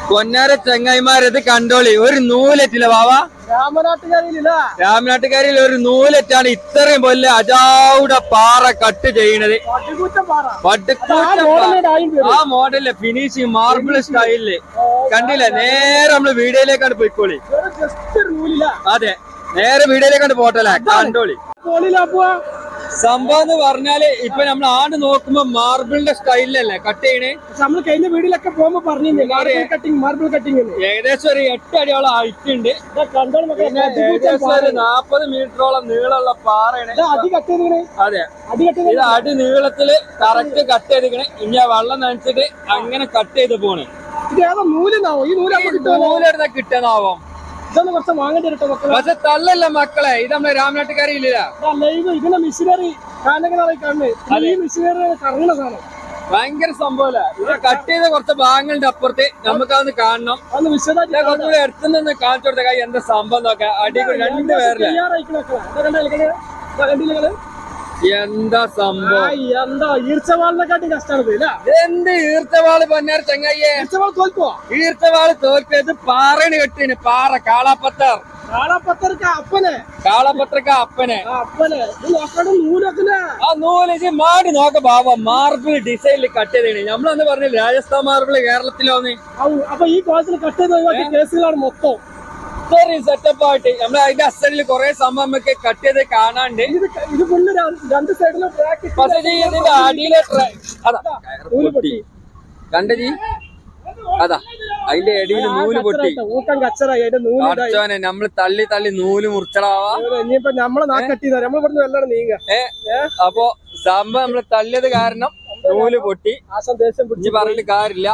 പൊന്നാര ചെങ്ങായിമാരത് കണ്ടോളി ഒരു നൂലെറ്റില്ല വാവ രാമനാട്ടുകാരിയില്ല രാമനാട്ടുകാരിൽ ഒരു നൂലെറ്റാണ് ഇത്രയും പോലെ അജാവുടെ പാറ കട്ട് ചെയ്യണത് പട്ടുകൂറ്റം പാറ വടുക്കൂറ്റം മോഡലിന്റെ ആയും പാ- ആ മോഡലില് ഫിനിഷിങ് മാർബിൾ സ്റ്റൈലില് കണ്ടില്ല നേരെ നമ്മള് വീഡിയോയിലേക്കാണ് പോയിക്കോളി ജസ്റ്റ് നൂലില്ല അതെ നേരെ വീഡിയോയിലേക്കാണ് പോട്ടല്ലേ കണ്ടോളി പോളില്ല പോവാ സംഭവം എന്ന് പറഞ്ഞാല് ഇപ്പൊ നമ്മൾ ആണ്ട് നോക്കുമ്പോ മാർബിളിന്റെ സ്റ്റൈലിലല്ലേ കട്ട് ചെയ്യണേ പക്ഷെ നമ്മള് കഴിഞ്ഞ വീട്ടിലൊക്കെ പോകുമ്പോ പറഞ്ഞു മാർബിൾ കട്ടിങ് മാർബിൾ കട്ടിങ് ഏകദേശം ഒരു എട്ട് അടിയോളം ഹൈറ്റ് ഉണ്ട് കണ്ടോൾ മക്കളെ പിന്നെ പട്ടുകൂറ്റം ഏകദേശം പാറ ഒരു നാപ്പത് മീറ്ററോളം നീളമുള്ള പാറയാണ് ഇതാ അടി കട്ട് ചെയ്തിങ്ങനെ അതെ അടി കട്ട് ചെയ്ത് ഇത് അടി നീളത്തില് കറക്റ്റ് കട്ട് ചെയ്തിക്കണേ ഇനി ആ വെള്ളം നനച്ചിട്ട് അങ്ങനെ കട്ട് ചെയ്ത് പോണ് ഇത് ഏതാ നൂലുന്നാവോ ഈ നൂല് നമുക്ക് കിട്ടുമോ നൂലെടുത്ത കിട്ടുന്നാവും ഇതൊന്ന് കുറച്ച് വാങ്ങേണ്ടി വരട്ടെ മക്കളെ പക്ഷെ തള്ളല്ല മക്കളെ ഇത് നമ്മളെ രാമനാട്ടുകാരില്ല ഇതാ ലൈവ് ഇതിന്റെ മിഷനറി കാനകളായി കാണുന്നത് ഈ മിഷനറി കറങ്ങണ സാധനം ഭയങ്കര സംഭവല്ല ഇത് കട്ട് ചെയ്ത കുറച്ച് ഭാഗങ്ങളുടെ അപ്പുറത്ത് നമുക്ക് അതൊന്ന് കാണണം അന്ന് വിശദമായിട്ട് ഞാൻ കുറച്ചുകൂടി അടുത്ത് നിന്ന് കാണിച്ചു കൊടുത്ത കാര്യം എന്താ സംഭവം നോക്കാം അടി രണ്ട് പേരില്ല തയ്യാറായിക്കണ മക്കളെ ഇതാ കണ്ടോ ഇരിക്കണേ? ഇതാ കണ്ടില്ലേ നിങ്ങള്? എന്താ ആ, സംഭവം എന്താ ഈർച്ചവാളിനെക്കാട്ടി കഷ്ടാണത് ഇല്ല എന്ത് ഈർത്തവാള് പൊന്നാർ ചെങ്ങയ്യേ ഈർച്ചവാൾ തോൽക്കുവോ ഈർത്തവാള് തോൽക്കത് പാറയാണ് കെട്ടിന് പാറ കാളാപ്പത്തർ കാളാപ്പത്തർക്ക് അപ്പനെ കാളാപ്പത്രക്ക അപ്പനെ ആ അപ്പനെ ഇത് നോക്കണം നൂലൊക്കെ ആ നൂല് ഇത് മാടി നോക്ക ബാബ മാർബിൾ ഡിസൈനിൽ കട്ട് ചെയ്തേണ് നമ്മളന്ന് പറഞ്ഞില്ല രാജസ്ഥാൻ മാർബിൾ കേരളത്തിലോന്ന് അപ്പൊ ഈ കോളേജിൽ കട്ട് ചെയ്ത് ഒഴിവാക്കിയ കേസുകളാണ് മൊത്തം ഇത്രയും സെറ്റപ്പ് ആയിട്ട് നമ്മൾ അതിന്റെ അസലിൽ കുറെ സംഭവം നമുക്ക് കട്ട് ചെയ്ത് കാണാണ്ട് ഇത് ക- ഇത് ഫുള്ള് രണ്ട് സൈഡിലും ട്രാക്ക് പക്ഷേ ഇത് ഇതിന്റെ അടിയിലെ ട്ര- അതാ കയറ് പൊട്ടി കണ്ട ജി അതാ അതിന്റെ ഇടയിൽ നൂല് പൊട്ടി ഊക്കം കച്ചറായി അതിന്റെ നൂല് ഇതായി. അടച്ചോനെ നമ്മള് തള്ളി തള്ളി നൂല് മുറിച്ചടാവാ ഇനിയിപ്പോ നമ്മളെ നാക്കട്ടി നമ്മൾ ഇവിടുന്ന് വെള്ളം നീങ്ങ ഏ അപ്പൊ സംഭവം നമ്മള് തള്ളിയത് കാരണം നൂല് പൊട്ടി ആശം ദേശം പിടിച്ച് ഇനി പറഞ്ഞിട്ട് കാര്യമില്ല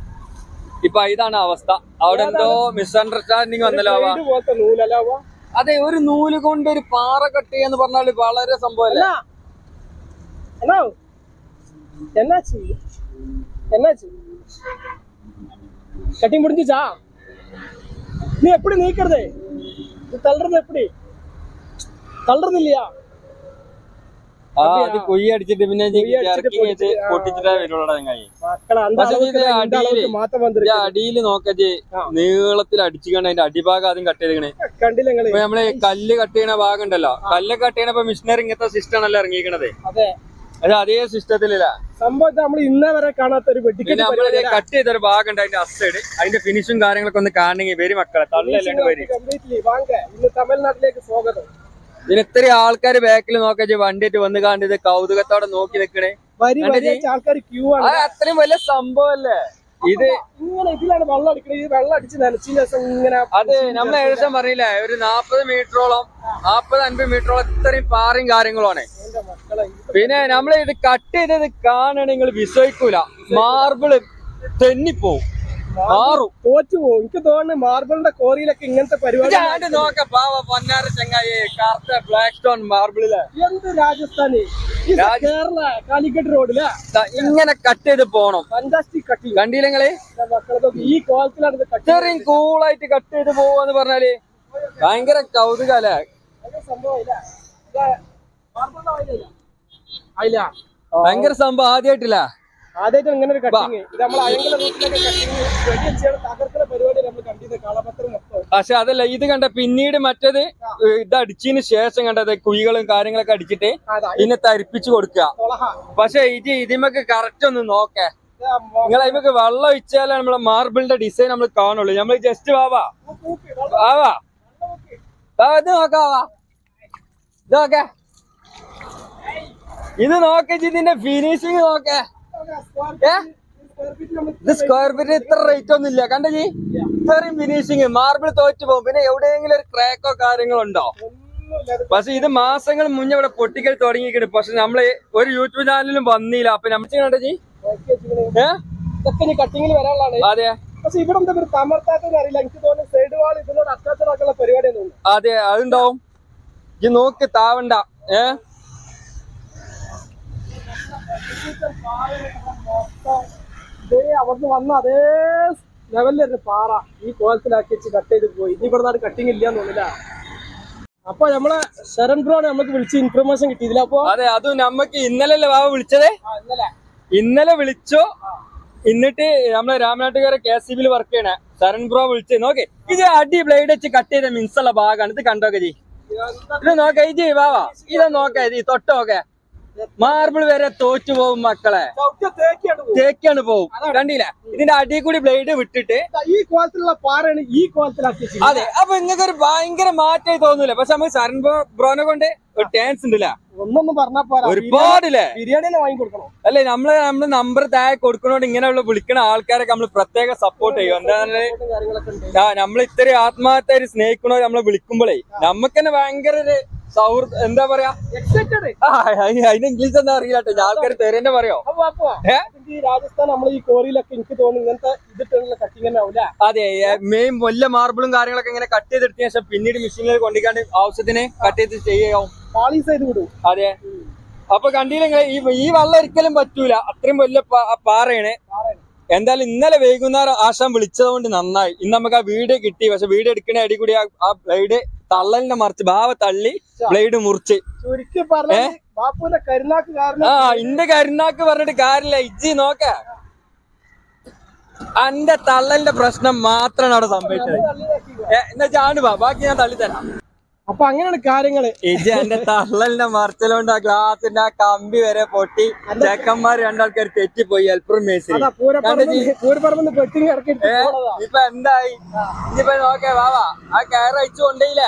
ഇപ്പൊ ഇതാണ് അവസ്ഥ അവിടെ എന്തോ മിസ്അണ്ടർസ്റ്റാൻഡിങ് വന്നല്ലോ ആവാ. വീട് പോലത്തെ നൂലല്ല അവ. അതെ ഒരു നൂല് കൊണ്ട് ഒരു പാറ കട്ട് ചെയ്യാന്ന് പറഞ്ഞാല് വളരെ സംഭവല്ലേ அண்ணா அண்ணா என்னாச்சு என்னாச்சு கட்டிங் முடிஞ்சுச்சா நீ எப்படி நீக்கிறது நீ தள்ளுறது எப்படி தள்ளுறது இல்லையா ആ അത് കൊയ്യ അടിച്ചിട്ട് പിന്നെ കൊയ്യ അടിച്ചിട്ട് ഇറക്കി വെച്ച് പൊട്ടിച്ച്, ആ. പൊട്ടിച്ചിട്ടാ വരുള്ളൂ ചങ്ങായി മക്കളെ അന്ത പക്ഷേ அளவுக்கு ഇത് இந்த அளவுக்கு അടിയില് മാറ്റം ഈ വന്നിருக்கு അടിയിൽ നോക്കജ് ആ. നീളത്തിൽ അടിച്ചിക്കണ അതിന്റെ അടിഭാഗം ആദ്യം കട്ട് ചെയ്തേക്കണേ കണ്ടില്ല നിങ്ങള് ഇപ്പൊ നമ്മള് കല്ല് കട്ട് ചെയ്യണ ഭാഗം ഉണ്ടല്ലോ കല്ല് കട്ട് ചെയ്യണപ്പോ മിഷനറി ഇങ്ങനത്തെ സിസ്റ്റം ആണല്ലോ ഇറങ്ങിക്കണത് അതെ അത് അതേ സിസ്റ്റത്തിലില്ല സംഭവം നമ്മൾ ഇന്നേ വരെ കാണാത്ത ഒരു പിന്നെ വെടിക്കെട്ട് നമ്മള് കട്ട് ചെയ്തൊരു ഭാഗം ഉണ്ട് അതിന്റെ അസൈഡ് അതിന്റെ ഫിനിഷും കാര്യങ്ങളൊക്കെ ഒന്ന് കാണണമെങ്കിൽ വരും മക്കളെ തള്ളല്ലാണ്ട് വരും കംപ്ലീറ്റ്ലി വാങ്ക ഇന്ന് തമിഴ്നാട്ടിലേക്ക് സ്വാഗതം ഇതിന് ഇത്രയും ആൾക്കാർ ബാക്കിൽ നോക്കി വണ്ടിയിട്ട് വന്ന് കണ്ട് ഇത് കൗതുകത്തോടെ നോക്കി നിൽക്കണേ വരി കണ്ടോ വരി ആൾക്കാർ ക്യൂ ആണ് അത് അത്രയും വലിയ സംഭവല്ലേ ഇത് ഇങ്ങനെ ഇതിലാണ് വെള്ളം അടിക്കണത് ഈ വെള്ളം അടിച്ച് നനച്ചതിന് ശേഷം ഇങ്ങനെ അത് നമ്മൾ ഏകദേശം പറയില്ലേ ഒരു നാപ്പത് മീറ്ററോളം നാപ്പത് അൻപത് മീറ്ററോളം ഇത്രയും പാറയും കാര്യങ്ങളുമാണ് എന്റെ മക്കളെ ഇത് പിന്നെ നമ്മൾ ഇത് കട്ട് ചെയ്തത് കാണണ നിങ്ങൾ വിശ്വസിക്കൂല മാർബിള് തെന്നിപ്പോവും മാറും തോറ്റു പോകും എനിക്ക് തോന്നുന്നു മാർബിളിന്റെ കോറിയിലൊക്കെ ഇങ്ങനത്തെ പരിപാടി ഇതാണ്ട് നോക്ക പാവ പൊന്നാര ചങ്ങായി കറുത്ത ബ്ലാക്ക് സ്റ്റോൺ മാർബിളില് എന്ത് രാജസ്ഥാനി ഇത് രാജ- കേരള കാലിക്കറ്റ് റോഡില് ദാ ഇങ്ങനെ കട്ട് ചെയ്ത് പോണം ഫാന്റാസ്റ്റിക് കട്ടിങ് കണ്ടില്ല നിങ്ങള് മക്കളെ ഈ കോലത്തിലാണ് ഇത് കട്ട് ഇത്രയും കൂളായിട്ട് കട്ട് ചെയ്ത് പോവാന്ന് പറഞ്ഞാല് ഭയങ്കര കൗതുകല്ലേ സംഭവം ഇല്ല ഇത് മാർബിളിന്റെ ആയില്ല ആയില്ല ഭയങ്കര സംഭവം ആദ്യമായിട്ടില്ല ആദ്യമായിട്ട് ഇങ്ങനെ ഒരു കട്ടിങ് ഇത് നമ്മൾ അയങ്കല റൂട്ടിലൊക്കെ കട്ടിങ് വെടി വെച്ചാണ് തകർക്കുന്ന പരിപാടി നമ്മൾ കണ്ടിത് കാളപത്രം മൊത്തം പക്ഷെ അതല്ല ഇത് കണ്ട പിന്നീട് മറ്റേത് ഇത് അടിച്ചതിന് ശേഷം കണ്ടത് കുഴികളും കാര്യങ്ങളൊക്കെ അടിച്ചിട്ട് അതാ പിന്നെ തരിപ്പിച്ചു കൊടുക്കുക തൊളഹ പക്ഷെ ഇത് ഇതിമൊക്കെ കറക്റ്റ് ഒന്ന് നോക്കേ ഇത് ആ മൊ- നിങ്ങൾ അതിമൊക്കെ വെള്ളം ഒഴിച്ചാലേ നമ്മളെ മാർബിളിന്റെ ഡിസൈൻ നമ്മൾ കാണുള്ളൂ നമ്മൾ ജസ്റ്റ് വാവാ പൂപ്പി, വെള്ളം ആവാ പൂപ്പി. ദാ ഇത് നോക്കാവാ ഇത് നോക്കേ ഇത് നോക്കേ ഇതിന്റെ ഫിനിഷിങ് നോക്കേ ഏ ഇത് സ്ക്വയർ ഫീറ്റ് ഇത്ര റേറ്റ് ഒന്നും ഇല്ല കണ്ട ജി ഇത്രയും ഫിനിഷിങ് മാർബിൾ തോറ്റു പോകും പിന്നെ എവിടെയെങ്കിലും ഒരു ക്രാക്കോ കാര്യങ്ങളോ ഉണ്ടോ ഒന്നുമില്ല. അത് പക്ഷെ ഇത് മാസങ്ങൾ മുന്നേ ഇവിടെ പൊട്ടിക്കൽ തുടങ്ങിയിട്ടുണ്ട് പക്ഷെ നമ്മള് ഒരു യൂട്യൂബ് ചാനലിലും വന്നില്ല അപ്പൊ നമ്മൾ കണ്ട ജി നോക്കി വെച്ചിങ്ങനെ. ഏ ഇതൊക്കെ ഇനി കട്ടിങ്ങിൽ വരാനുള്ളതാണ് അതെ പക്ഷെ ഇവിടെ എന്താ ഒരു തമർത്താത്തെന്ന് അറിയില്ല എനിക്ക് തോന്നുന്നു സൈഡ് വാൾ ഇതിനോട് അറ്റാച്ചഡ് ആക്കാനുള്ള പരിപാടി ഒന്നും അതെ അതുണ്ടാവും ഈ നോക്ക് താവണ്ട ഏ ഇതേ അവിടുന്ന് വന്ന അതേ ലെവലിലായിരുന്നു പാറ ഈ കോലത്തിലാക്കി വെച്ച് കട്ട് ചെയ്ത് പോയി ഇനി ഇവിടെ നാട് കട്ടിങ് ഇല്ല തോന്നില്ല അപ്പൊ നമ്മളെ ശരൺ ബ്രോ ആണ് നമുക്ക് വിളിച്ച് ഇൻഫർമേഷൻ കിട്ടിയില്ല അപ്പൊ അതെ അതും നമ്മക്ക് ഇന്നലെ അല്ലേ വാവ വിളിച്ചത് ആ, ഇന്നലെ ഇന്നലെ വിളിച്ചോ എന്നിട്ട് നമ്മളെ രാമനാട്ടുകാരെ കെ എസ് സി ബിയിൽ വർക്ക് ചെയ്യണ സരൺ ബ്രോ വിളിച്ച് നോക്കെ ഇത് അടി ബ്ലേഡ് വെച്ച് കട്ട് ചെയ്ത മിൻസുള്ള ഭാഗമാണ് ഇത് കണ്ടോക്കെ ജി ഇത് നോക്ക ഇത് വാവാ ഇത് നോക്ക ഇത് തൊട്ട് നോക്കെ മാർബിൾ വരെ തോറ്റു പോകും മക്കളെ ചവിട്ടിയ തേക്കിയാണ് പോകും. തേക്കാണ് പോകും കണ്ടില്ല ഇതിന്റെ അടി കൂടി ബ്ലേഡ് വിട്ടിട്ട് ദാ ഈ കോലത്തിലുള്ള പാറയാണ് ഈ കോലത്തിലാക്കി വെച്ചിരിക്കുന്നത്. അതെ അപ്പൊ നിങ്ങൾക്ക് ഒരു ഭയങ്കര മാറ്റമായി തോന്നൂല പക്ഷെ നമുക്ക് സരൺ ബ്രോ ബ്രോനെ കൊണ്ട് ഒരു ടാൻസ് ഉണ്ടല്ല ഒന്നൊന്നും പറഞ്ഞാ പോരാ ഒരുപാടില്ലേ ബിരിയാണി തന്നെ വാങ്ങി കൊടുക്കണം അല്ലെ നമ്മള് നമ്മള് നമ്പർ താഴെ കൊടുക്കണോണ്ട് ഇങ്ങനെയുള്ള വിളിക്കുന്ന ആൾക്കാരൊക്കെ നമ്മൾ പ്രത്യേക സപ്പോർട്ട് ചെയ്യും എന്താന്ന് ഫോട്ടോയും കാര്യങ്ങളൊക്കെ ഉണ്ട് ആ നമ്മൾ ഇത്രയും ആത്മാർത്ഥമായിട്ട് സ്നേഹിക്കണോ നമ്മളെ വിളിക്കുമ്പോഴേ നമുക്ക് തന്നെ ഭയങ്കര ഒരു സൗഹൃദ എന്താ പറയാ എക്സൈറ്റഡ് ആ അയി- അതിന് ഇംഗ്ലീഷ് എന്താ അറിയില്ല കേട്ടോ ആൾക്കാർ തരുന്ന പറയോ അപ്പൊ അപ്പൊ ഏ? ഈ രാജസ്ഥാൻ നമ്മൾ ഈ കോറിയിലൊക്കെ എനിക്ക് തോന്നുന്നു ഇങ്ങനത്തെ ഇതിട്ടുള്ള കട്ടിങ് തന്നെ ആവൂല അതെ മെയിൻ വല്ല മാർബിളും കാര്യങ്ങളൊക്കെ ഇങ്ങനെ കട്ട് ചെയ്തെടുത്തതിന് ശേഷം പിന്നീട് മെഷീനിൽ കൊണ്ടിക്കാണ്ട് ആവശ്യത്തിന് കട്ട് ചെയ്ത് ചെയ്യാവും പാളീസ് ചെയ്ത് വിടും അതെ അപ്പൊ കണ്ടില്ലെങ്കിൽ ഈ ഈ വെള്ളം ഒരിക്കലും പറ്റൂല അത്രയും വലിയ പാ- പാറയാണ് പാറയാണ്. എന്തായാലും ഇന്നലെ വൈകുന്നേരം ആശാൻ വിളിച്ചത് കൊണ്ട് നന്നായി ഇന്ന് നമുക്ക് ആ വീഡിയോ കിട്ടി പക്ഷെ വീഡിയോ എടുക്കണ അടി കൂടി ആ- ആ ബ്ലേഡ് തള്ളലിനെ മറിച്ച് ഭാവ തള്ളി ബ്ലേഡ് മുറിച്ച് ചുരുക്കി പറഞ്ഞ ബാപ്പുവിന്റെ കരുനാക്ക് കാരണം ആ ഇന്റെ കരുനാക്ക് പറഞ്ഞിട്ട് കാര്യമില്ല ഇജ്ജി നോക്ക അന്റെ തള്ളലിന്റെ പ്രശ്നം മാത്രമാണ് അവിടെ സംഭവിച്ചത് തള്ളിയതാക്കി. ഏ, എന്നാ ചാണ്ട് വാ ബാക്കി ഞാൻ തള്ളി തരാം അപ്പൊ അങ്ങനെയാണ് കാര്യങ്ങള് ഇജ്ജി എന്റെ തള്ളലിന്റെ മറിച്ചലോണ്ട് ആ ഗ്ലാസിന്റെ ആ കമ്പി വരെ പൊട്ടി ചെക്കന്മാർ രണ്ടാൾക്കാർ തെറ്റിപ്പോയി ഹെൽപ്പറും മേശരി അതാ പൂരപ്പറമ്പ് പൂരപ്പറമ്പ് പെട്ടിങ് ഇറക്കി ഏ ഇപ്പൊ എന്തായി ഇനിയിപ്പൊ നോക്കേ വാവാ ആ കയറ് അയച്ചു കൊണ്ടേയില്ലേ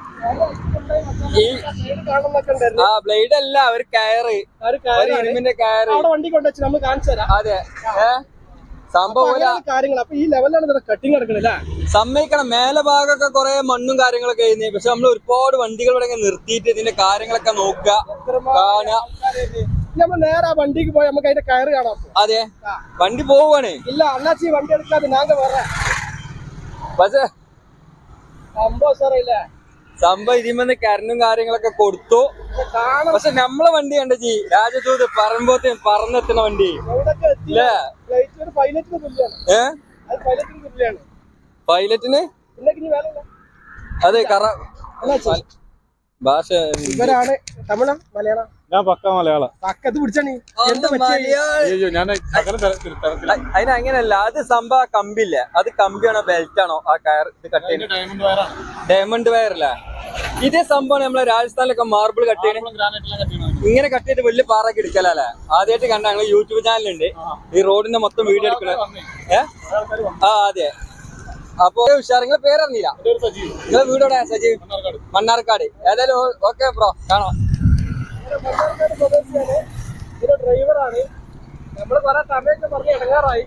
ഈ കാണുന്നൊക്കെ ഉണ്ടായിരുന്നു ആ ബ്ലേഡ് അല്ല ഒരു കയറ് ആ ഒരു ഒരു കാര്യമാണ് ഇരുമ്പിന്റെ കയറ് അവിടെ വണ്ടി കൊണ്ടുവച്ച് നമ്മൾ കാണിച്ചു തരാം അതെ ഏ സംഭവം പോലെ അങ്ങനെയാണ് കാര്യങ്ങൾ അപ്പൊ ഈ ലെവലിലാണ് ഇതിന്റെ കട്ടിങ് നടക്കണില്ല സമ്മതിക്കണം മേലെ ഭാഗമൊക്കെ കുറെ മണ്ണും കാര്യങ്ങളൊക്കെ ചെയ്യുന്നേ പക്ഷെ നമ്മൾ ഒരുപാട് വണ്ടികൾ ഇവിടെ ഇങ്ങനെ നിർത്തിയിട്ട് ഇതിന്റെ കാര്യങ്ങളൊക്കെ നോക്കുക കാണുക നമ്മൾ നേരെ ആ വണ്ടിക്ക് പോയി നമുക്ക് അതിന്റെ കയറ് കാണാം അതെ വണ്ടി പോവാണ് ഇല്ല അണ്ണാച്ചി വണ്ടി എടുക്കാതെ നാങ്ക വേറെ പക്ഷെ സംഭവം സാറേ ഇല്ല സംഭവം ഇതിമെന്ന് കരണ്ടും കാര്യങ്ങളൊക്കെ കൊടുത്തു ഇത് കാണാൻ പക്ഷെ നമ്മളെ വണ്ടി കണ്ട ജി രാജദൂത് പറമ്പോത്തേം പറന്നെത്തുന്ന വണ്ടി എവിടൊക്കെ എത്തിയില്ല ഫ്ലൈറ്റ് ഒരു പൈലറ്റിന് തുല്യാണ് ഏ അത് പൈലറ്റിന് തുല്യാണ് പൈലറ്റിന് പിന്നെ ഇനി വേറെ അതെ കറ അണ്ണാച്ചി ഭാഷ ഇവരാണ് തമിഴ് മലയാളം ഞാൻ പക്ക മലയാളം പക്കത്ത് പിടിച്ചാണ് എന്താ മലയാളി. അയ്യോ ഞാൻ അങ്ങനെ തരത്തില്ല അ- അതിന് അങ്ങനെയല്ല അത് സംഭവം ആ കമ്പില്ലേ അത് കമ്പിയാണോ ബെൽറ്റ് ആണോ ആ കയർ ഇത് കട്ട് ചെയ്യുന്നത് ഡയമണ്ട് വയറാണ് ഡയമണ്ട് വയർ അല്ലേ ഇതേ സംഭവം നമ്മളെ രാജസ്ഥാനിലൊക്കെ മാർബിൾ കട്ട് ചെയ്യണ ഗ്രാനൈറ്റെല്ലാം കട്ടിയാണ് ഇങ്ങനെ കട്ട് ചെയ്ത് വലിയ പാറൊക്കെ എടുക്കലല്ലേ ആദ്യമായിട്ട് കണ്ട ഞങ്ങൾ യൂട്യൂബ് ചാനലുണ്ട് ഈ റോഡിന്റെ മൊത്തം വീഡിയോ എടുക്കണ ഏ ആ അതെ അപ്പൊ ഉഷാർ നിങ്ങളെ പേരറിഞ്ഞില്ല ഇതൊരു സജീവ് നിങ്ങളെ വീടോടെ സജീവ് മണ്ണാർക്കാട് മണ്ണാർക്കാട് ഏതായാലും ഓക്കെ ബ്രോ കാണാം മണ്ണാർക്കാട് സ്വദേശിയാണ് ഇതിന്റെ ഡ്രൈവറാണ് നമ്മള് കുറെ തമിഴൊക്കെ പറഞ്ഞ് ഇടങ്ങാറായി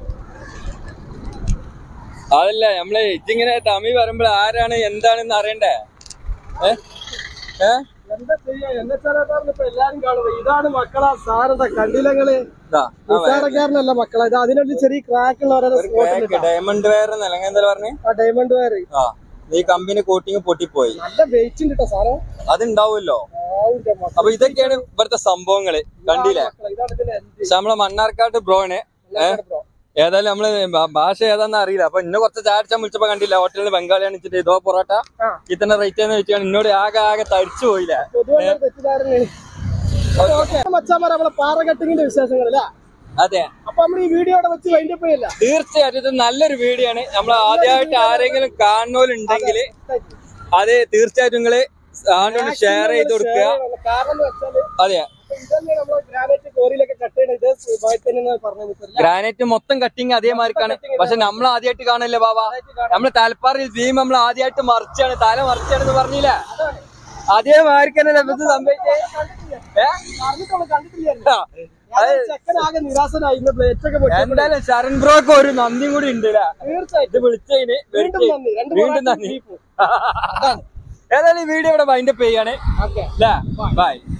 അതല്ല നമ്മള് ഇജിങ്ങനെ തമിഴ് പറയുമ്പോൾ ആരാണ് എന്താണെന്ന് അറിയണ്ടേ ഏ ഏ എന്താ ചെയ്യാ എന്നെ ചെറുക്കാരൻ ഇപ്പൊ എല്ലാരും കാണുന്നത് ഇതാണ് മക്കളാ സാരത കണ്ടില്ലങ്ങള് ഇതാ നിസ്സാരക്കാരനല്ല മക്കളെ ഇത് അതിനൊരു ചെറിയ ക്രാക്ക് ഉള്ള ഓരോ സ്പോട്ടിൽ ഡയമണ്ട് വയർ എന്നല്ല എന്താ പറഞ്ഞേ ആ ഡയമണ്ട് വയർ ആ ഈ കമ്പനി കോട്ടിങ് പൊട്ടിപ്പോയി നല്ല വെയിറ്റ് ഉണ്ട് കേട്ടോ സാധനം അതുണ്ടാവുമല്ലോ ആവില്ല മക്കളെ. അപ്പൊ ഇതൊക്കെയാണ് ഇവിടുത്തെ സംഭവങ്ങള് കണ്ടില്ലേ മക്കളെ, ഇതാണ് ഇതിന്റെ end. പക്ഷെ നമ്മളെ മണ്ണാർക്കാട്ട് ബ്രോണ് എല്ലാവരും ബ്രോ. ഏതായാലും നമ്മള് ഭ- ഭാഷ ഏതാന്ന് അറിയില്ല അപ്പൊ ഇന്ന് കുറച്ച് ചാടിച്ചാൽ വിളിച്ചപ്പോ കണ്ടില്ല ഹോട്ടലിൽ ബംഗാളിയാണ് വെച്ചിട്ട് ഇതോ പൊറോട്ട ആ. ഇത്തന്നെ റേറ്റ് എന്ന് വെച്ചാൽ എന്നോട് ആകെ ആകെ തടിച്ചു പോയില്ല പൊതുവെ ഒരു തെറ്റിദ്ധാരണയാണ് ഓക്കെ മച്ചാമാരെ നമ്മളെ പാറ കട്ടിങ്ങിന്റെ വിശേഷങ്ങളല്ല അതെ അപ്പൊ നമ്മൾ ഈ വീഡിയോ അവിടെ വെച്ച് വൈൻഡപ്പ് ചെയ്യില്ല തീർച്ചയായിട്ടും ഇത് നല്ലൊരു വീഡിയോ ആണ് നമ്മൾ ആദ്യമായിട്ട് ആരെങ്കിലും കാണുന്നവരുണ്ടെങ്കിൽ അത് തീർച്ചയായിട്ടും നിങ്ങള് ആരോട് ഷെയർ ചെയ്ത് കൊടുക്കുക കാരണം എന്ന് വെച്ചാല് അതെ ഇപ്പൊ ഇതന്നെ നമ്മള് ഗ്രാനൈറ്റ് കോറിയിലൊക്കെ കട്ട് ചെയ്യണ ഇത് സുഖമായി തന്നെ പറഞ്ഞത് ഇപ്പൊ എല്ലാ ഗ്രാനൈറ്റ് മൊത്തം കട്ടിങ് അതേമാതിരിക്കാണ് പക്ഷെ നമ്മൾ ആദ്യമായിട്ട് കാണല്ലേ ബാബാ നമ്മള് തലപ്പാറിൽ ഭീം നമ്മൾ ആദ്യമായിട്ട് മറിച്ചാണ് തല മറിച്ചാണെന്ന് പറഞ്ഞില്ല അതേമാതിരിക്കന്നെ ഇത് സംഭവിച്ചേ ഏ? പറഞ്ഞിട്ടുള്ള കണ്ടിട്ടില്ലായിരുന്നു ആ. ഞാൻ ചെക്കനാകെ നിരാശനായി ഇന്ന് പ്ലേറ്റ് ഒക്കെ പൊട്ടി എന്തായാലും ശരൺ ബ്രോക്ക് ഒരു നന്ദിയും കൂടി ഉണ്ട് ല്ലേ? തീർച്ചയായിട്ടും ഇത് വിളിച്ചതിന് വീണ്ടും നന്ദി രണ്ട് വീണ്ടും പൊറാട്ടയും നന്ദി ബീഫും. ഏതായാലും ഈ വീഡിയോ ഇവിടെ വൈൻഡപ്പ് ചെയ്യാണ് ഓക്കെ ബൈ